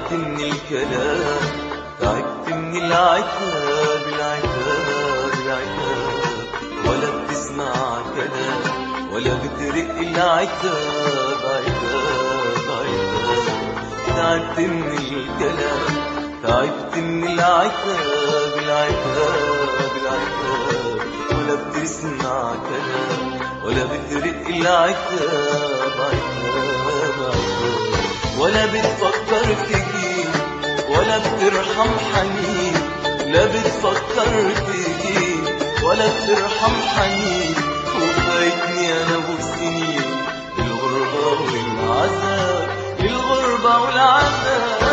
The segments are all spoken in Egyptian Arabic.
تعبت من الكلام تعبت من العتاب العتاب العتاب ولا بتسمع كلام ولا بترق العتاب عتاب عتاب تعبت من الكلام تعبت من العتاب العتاب العتاب ولا بتسمع كلام ولا بترق العتاب عتاب عتاب ولا بتفكر تجيب ولا بترحم حنين لا بتفكر تجيب ولا بترحم حنين وفايتني انا والسنين الغربة والعذاب الغربة والعذاب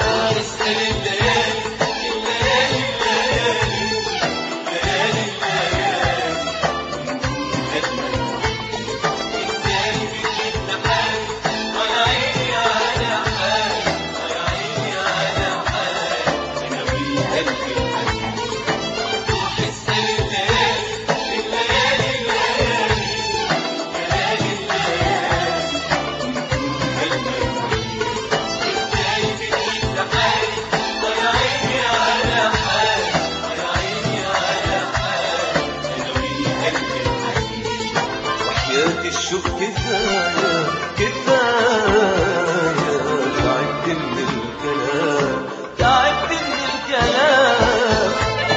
وحياة الشوق كفاية كفاية تعبت من الكلام تعبت من الكلام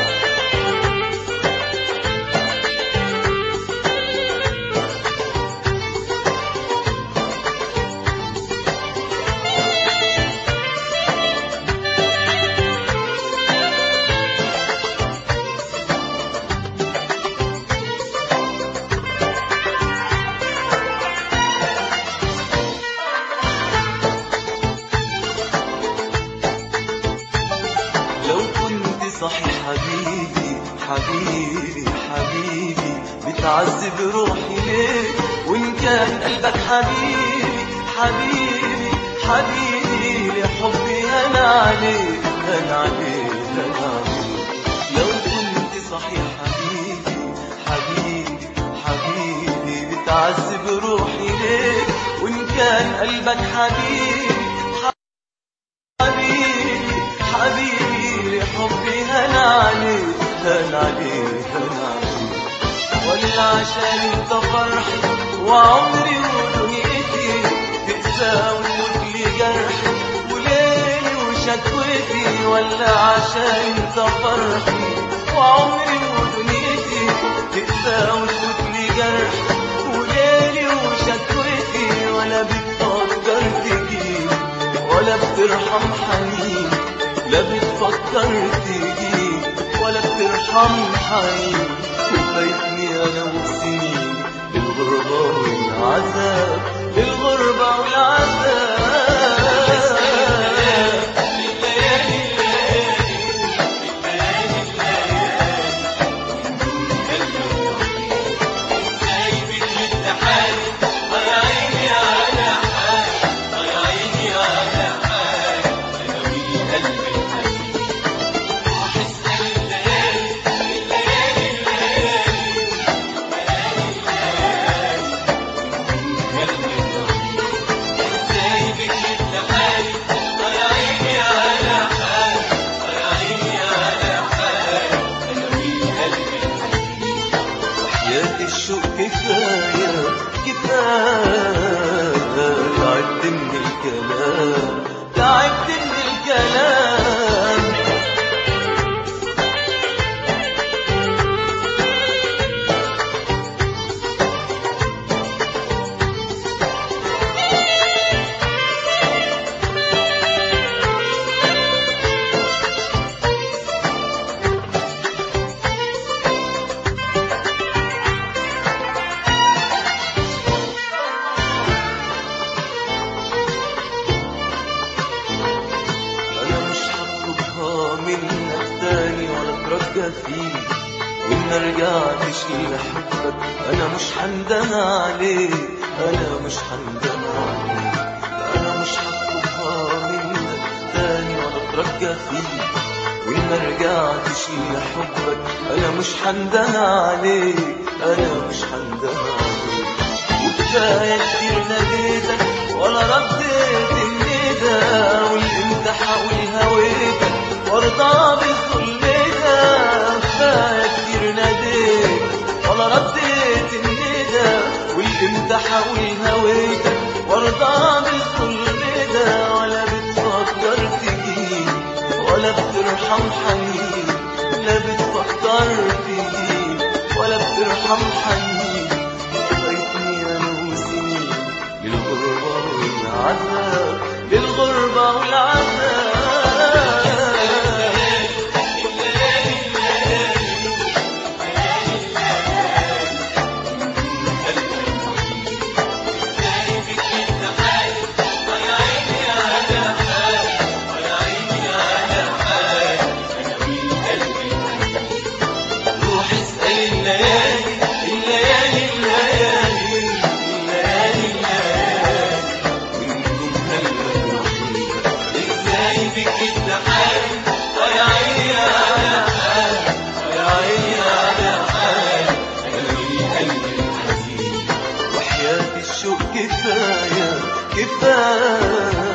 لو كنت صحي حبيبي حبيبي حبيبي بتعذب روحي ليه وان كان قلبك حبيبي حبيبي حبيبي لحبي انا عليك انا عليك انا عليك لو كنت صحي حبيبي حبيبي حبيبي بتعذب روحي ليه وان كان قلبك حبيبي حبيبي حبيبي لحبي هنا عليك هنا عليك هنا عليك ولا عشان انت فرحي وعمري ودنيتي تقسى وتموت لي جرحي وليلي وشكوتي ولا عشان انت فرحي وعمري ودنيتي تقسى وتموت لي جرحي وليلي وشكوتي ولا بتفكر تجيب ولا بترحم حنين لا بتفكر تيجي ولا بترحم حنين وفايتني انا والسنين الغربة والعذاب الغربة والعذاب حياة الشوق كفاية كفاية تعبت من الكلام تعبت من الكلام انا مش هطلبها منك تاني ولا اترجى فيك وان ما رجعتش لحبك انا مش هندم عليك انا مش هندم عليك انا مش هطلبها منك تاني ولا اترجى فيك وان ما رجعتش لحبك انا مش هندم عليك انا مش هندم عليك وكفايه كتير ناديتك ولا رديت الندى والامتحان حقول هويتك وارضى بالظلم ده كفاية كتير ناديت ولا رديت الندى والامتى حقول هويتك وارضى بالظلم ده ولا بتفكر تجيب ولا بترحم حنين لا بتفكر تجيب ولا بترحم حنين فايتني انا وسنين للغربة والعذاب للغربة والعذاب روح اسأل الليالي الليالي الليالي الليالي الليالي ونجوم هالمجروحين ازاي بك التحالي يا عيني على حالي يا عيني على حالي انا من قلبي الحزين وحياة الشوق كفاية كفاية